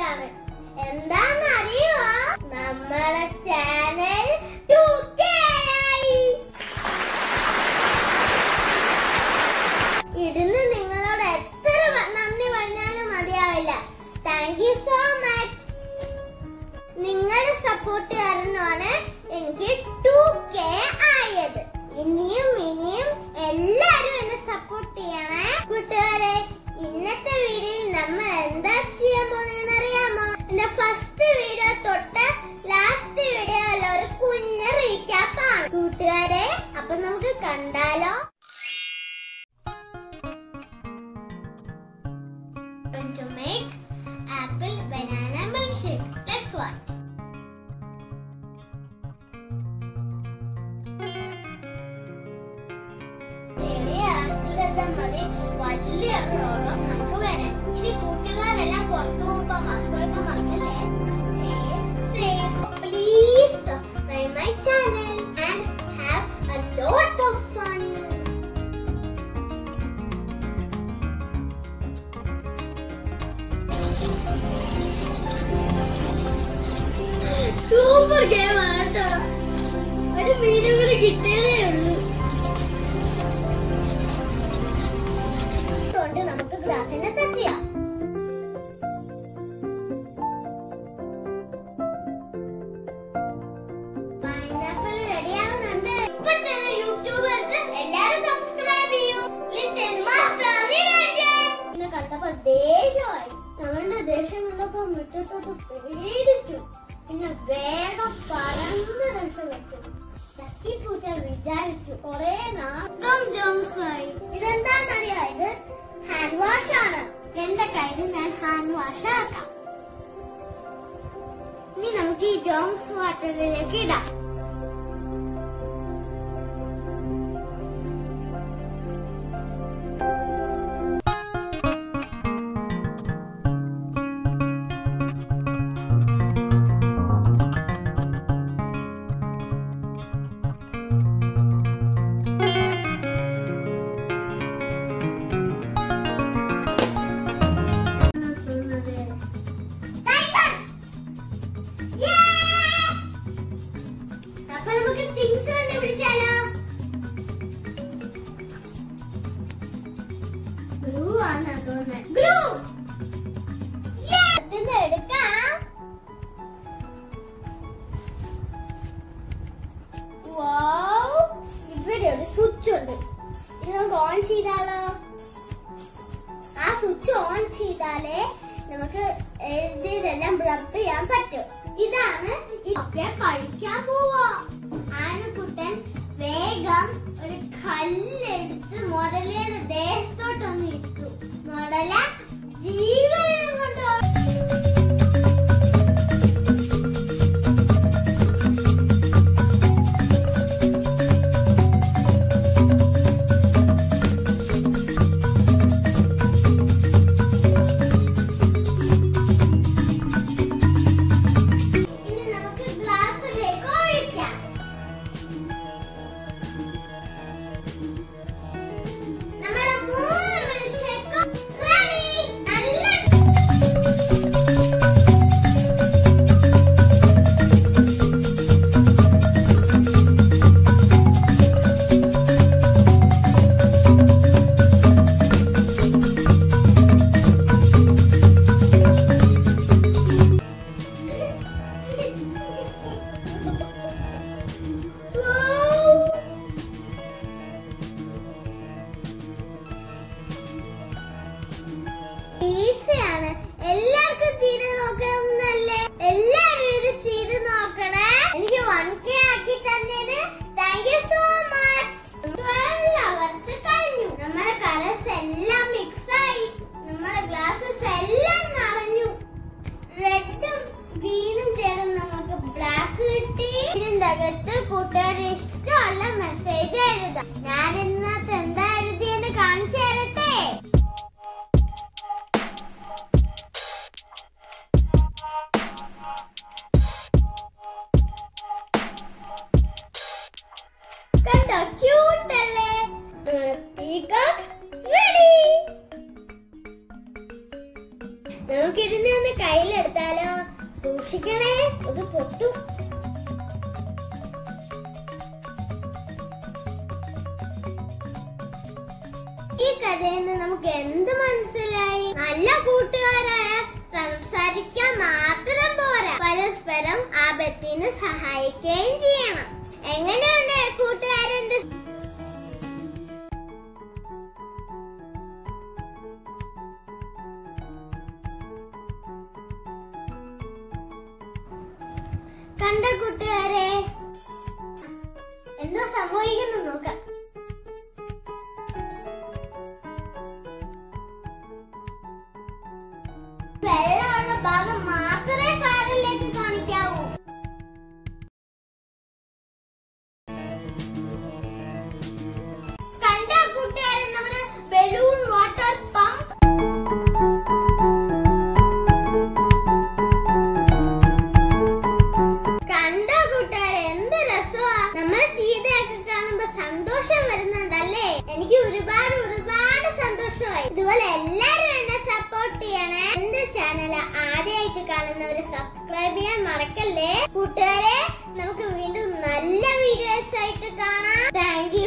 ആണ് എന്താന്ന് അറിയുമോ നമ്മളെ ചാനൽ 2K ആയി ഇരുന്ന് നിങ്ങളോട് എത്ര വ- നന്ദി പറഞ്ഞാലും മതിയാവില്ല താങ്ക് യു സോ മച്ച് നിങ്ങളുടെ സപ്പോർട്ട് കാരണമാണ് എനിക്ക് ടു കെ ആയത് ഇനിയും ഇനിയും എല്ലാരും എന്നെ സപ്പോർട്ട് ചെയ്യണേ കൂട്ടുകാരെ ഇന്നത്തെ വീഡിയോയിൽ നമ്മൾ എന്താ ചെയ്യാൻ പോകുന്നതെന്ന് അറിയാമോ എന്റെ ഫസ്റ്റ് വീഡിയോ തൊട്ട് ലാസ്റ്റ് വീഡിയോ അല്ല ഒരു കുഞ്ഞ റീക്യാപ്പ് ആണ് കൂട്ടുകാരെ അപ്പൊ നമുക്ക് കണ്ടാലോ going to make apple banana milkshake. Let's watch. ചെറിയ അശ്രദ്ധ മതി വലിയ രോഗം നമുക്ക് വരാൻ ഇനി കൂട്ടുകാരെല്ലാം പുറത്തു പോകുമ്പോ മാസ്ക് വെക്കാൻ മറക്കല്ലേ Stay safe. Please subscribe my channel and have a lot of fun. Super game ആട്ടോ ഒരു മീനും കൂടി കിട്ടിയതേ ഉള്ളൂ കൊണ്ട് നമുക്ക് ഗ്ലാസിനെ തട്ടിയാം പൈനാപ്പിൾ റെഡി ആവുന്നുണ്ട് ഇപ്പൊ തന്നെ യൂട്യൂബ് എടുത്ത് എല്ലാരും സബ്സ്ക്രൈബ് ചെയ്യൂ ലിറ്റിൽ മാസ്റ്റർ നിരഞ്ജൻ ഇന്ന് കണ്ടപ്പോ ദേഷ്യമായി നമ്മളുടെ ദേഷ്യം കണ്ടപ്പോ മുറ്റത്തൊക്കെ പേടിച്ചു പിന്നെ വേഗം പറന്ന് രക്ഷപ്പെട്ടു തട്ടിപ്പൂച്ച വിചാരിച്ചു കൊറേ നാക്കം ജോംസായി ഇതെന്താന്നറിയോ ഇത് ഹാൻഡ് വാഷ് ആണ് എന്റെ കയ്യിൽ ഞാൻ ഹാൻഡ് വാഷ് ആക്കാം ഇനി നമുക്ക് ഈ ജോംസ് വാട്ടറിലേക്ക് ഇടാം Tiger! Yeah! അപ്പൊ നമുക്ക് തിങ്സ് കണ്ടുപിടിച്ചാലോ ഗ്രൂ ആണ് തോന്നുന്നത് ഗ്രൂ ഇതിന്ന് എടുക്കാം വൗ ഇവിടെ ഒരു സ്വിച്ച് ഉണ്ട് ഇത് നമുക്ക് ഓൺ ചെയ്താലോ ആ സ്വിച്ച് ഓൺ ചെയ്താലേ നമുക്ക് എഴുതിയതെല്ലാം റബ്ബ് ചെയ്യാൻ പറ്റും ഇതാണ് ഈ കപ്പ കഴിക്കാൻ പോവാ ആനക്കുട്ടൻ വേഗം ഒരു കല്ലെടുത്ത് മുതലയുടെ ദേഹത്തോട്ടൊന്ന് ഇട്ടു മുതല ജീവനം കൊണ്ടോ ഇനി നമുക്ക് ഗ്ലാസ്സിലേക്ക് ഒഴിക്കാം നമ്മുടെ മൂന്ന് മിൽക്ക് റെഡി നമുക്ക് ഇതിനെ ഒന്ന് കയ്യിലെടുത്താലോ സൂക്ഷിക്കണേ അത് പൊട്ടും ഈ കഥയിൽ നിന്ന് നമുക്ക് എന്ത് മനസ്സിലായി നല്ല കൂട്ടുകാരായ സംസാരിക്കാൻ മാത്രം പോരാ പരസ്പരം ആപത്തിന് സഹായിക്കുകയും ചെയ്യണം എങ്ങനെയുണ്ട് കൂട്ടുകാരന്റെ കണ്ട കൂട്ടുകാരെ എന്താ സംഭവിക്കുന്നു നോക്കാം വെള്ളമുള്ള ഭാഗം മാത്രമേ ഫയറിലേക്ക് കാണിക്കാവൂ കണ്ട കൂട്ടുകാരെ നമ്മള് ബലൂൺ വാട്ടർ പമ്പ് കണ്ട കൂട്ടുകാരെ എന്ത് രസമാ നമ്മളെ ചീതയൊക്കെ കാണുമ്പോ സന്തോഷം വരുന്നുണ്ടല്ലേ എനിക്ക് ഒരുപാട് ഒരുപാട് സന്തോഷമായി ഇതുപോലെ എല്ലാരും എന്നെ സപ്പോർട്ട് ചെയ്യണേ എന്റെ ചാനൽ ആദ്യമായിട്ട് കാണുന്നവര് സബ്സ്ക്രൈബ് ചെയ്യാൻ മറക്കല്ലേ കൂട്ടുകാരെ നമുക്ക് വീണ്ടും നല്ല വീഡിയോസ് ആയിട്ട് കാണാം താങ്ക്